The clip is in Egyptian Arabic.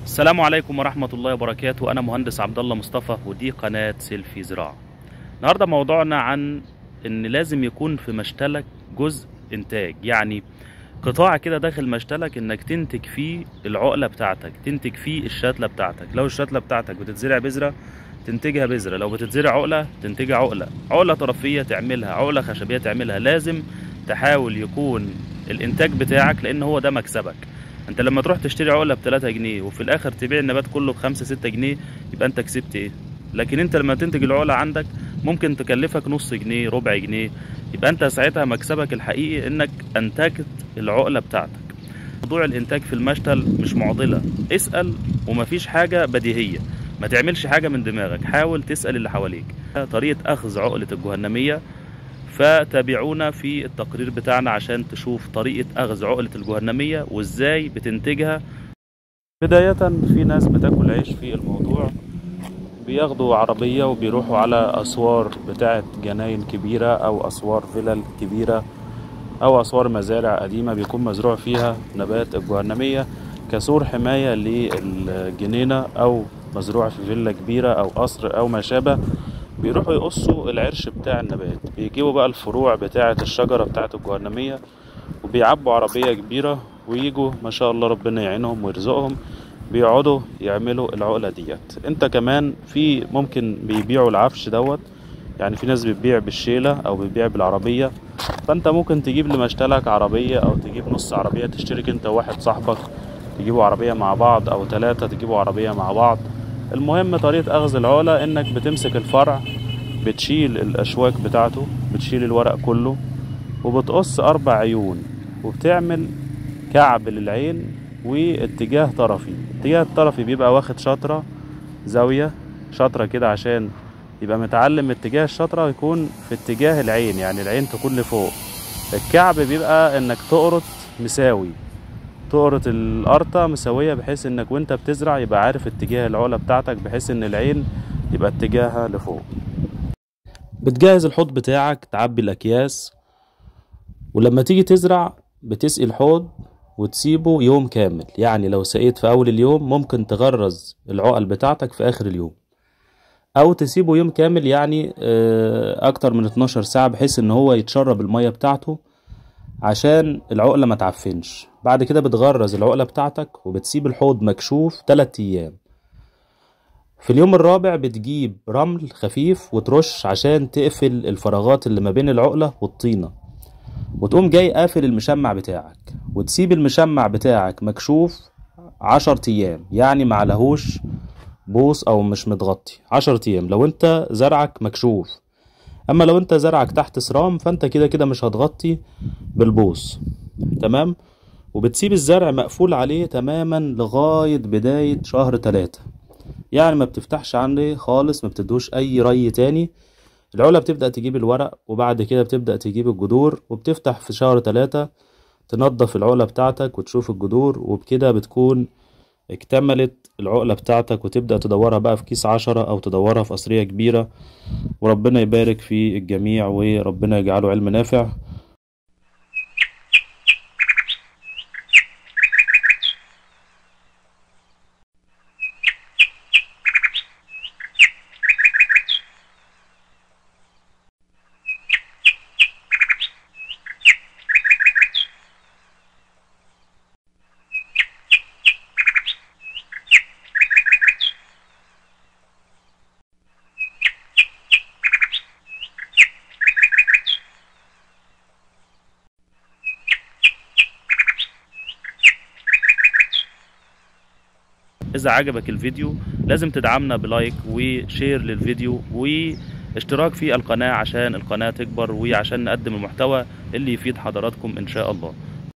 السلام عليكم ورحمة الله وبركاته أنا مهندس عبد الله مصطفى ودي قناة سيلفي زراعة النهاردة موضوعنا عن إن لازم يكون في مشتلك جزء إنتاج يعني قطاع كده داخل مشتلك إنك تنتج فيه العقلة بتاعتك تنتج فيه الشتلة بتاعتك لو الشتلة بتاعتك بتتزرع بذرة تنتجها بذرة لو بتتزرع عقلة تنتجها عقلة عقلة طرفية تعملها عقلة خشبية تعملها لازم تحاول يكون الإنتاج بتاعك لأن هو ده مكسبك انت لما تروح تشتري عقله ب 3 جنيه وفي الاخر تبيع النبات كله ب 5 6 جنيه يبقى انت كسبت ايه لكن انت لما تنتج العقله عندك ممكن تكلفك نص جنيه ربع جنيه يبقى انت ساعتها مكسبك الحقيقي انك انتجت العقله بتاعتك موضوع الانتاج في المشتل مش معضله اسال ومفيش حاجه بديهيه ما تعملش حاجه من دماغك حاول تسال اللي حواليك طريقه اخذ عقله الجهنميه فتابعونا في التقرير بتاعنا عشان تشوف طريقة أخذ عقلة الجهنمية وإزاي بتنتجها بداية في ناس بتاكل عيش في الموضوع بياخدوا عربية وبيروحوا على أسوار بتاعة جناين كبيرة أو أسوار فلل كبيرة أو أسوار مزارع قديمة بيكون مزروع فيها نبات الجهنمية كسور حماية للجنينة أو مزروع في فيلا كبيرة أو قصر أو ما شابه بيروحوا يقصوا العرش بتاع النبات بيجيبوا بقى الفروع بتاعة الشجرة بتاعة الجهنمية وبيعبوا عربية كبيرة ويجوا ما شاء الله ربنا يعينهم ويرزقهم بيقعدوا يعملوا العقلة ديت انت كمان في ممكن بيبيعوا العفش دوت يعني في ناس بتبيع بالشيلة او بتبيع بالعربية فانت ممكن تجيب لمشتلك عربية او تجيب نص عربية تشترك انت وواحد صاحبك تجيبوا عربية مع بعض او ثلاثة تجيبوا عربية مع بعض المهم طريقة أخذ العقلة إنك بتمسك الفرع بتشيل الأشواك بتاعته بتشيل الورق كله وبتقص أربع عيون وبتعمل كعب للعين واتجاه طرفي الاتجاه الطرفي بيبقى واخد شطرة زاوية شطرة كده عشان يبقى متعلم اتجاه الشطرة يكون في اتجاه العين يعني العين تكون لفوق الكعب بيبقى انك تقرط مساوي تقرط القرطة مساوية بحيث انك وانت بتزرع يبقى عارف اتجاه العقلة بتاعتك بحيث ان العين يبقى اتجاهها لفوق بتجهز الحوض بتاعك تعبي الاكياس ولما تيجي تزرع بتسقي الحوض وتسيبه يوم كامل يعني لو سقيت في اول اليوم ممكن تغرز العقل بتاعتك في اخر اليوم او تسيبه يوم كامل يعني اكتر من 12 ساعة بحيث ان هو يتشرب المية بتاعته عشان العقلة ما تعفنش بعد كده بتغرز العقلة بتاعتك وبتسيب الحوض مكشوف 3 ايام في اليوم الرابع بتجيب رمل خفيف وترش عشان تقفل الفراغات اللي ما بين العقلة والطينة وتقوم جاي قافل المشمع بتاعك وتسيب المشمع بتاعك مكشوف عشر ايام يعني معلهوش بوص او مش متغطي عشر ايام لو انت زرعك مكشوف اما لو انت زرعك تحت سرام فانت كده كده مش هتغطي بالبوص تمام وبتسيب الزرع مقفول عليه تماما لغاية بداية شهر تلاتة يعني ما بتفتحش عليه خالص ما بتدوش اي ري تاني العلا بتبدأ تجيب الورق وبعد كده بتبدأ تجيب الجذور وبتفتح في شهر تلاتة تنظف العقلة بتاعتك وتشوف الجذور وبكده بتكون اكتملت العقلة بتاعتك وتبدأ تدورها بقى في كيس عشرة أو تدورها في قصرية كبيرة وربنا يبارك في الجميع وربنا يجعله علم نافع إذا عجبك الفيديو لازم تدعمنا بلايك وشير للفيديو واشتراك في القناة عشان القناة تكبر وعشان نقدم المحتوى اللي يفيد حضراتكم إن شاء الله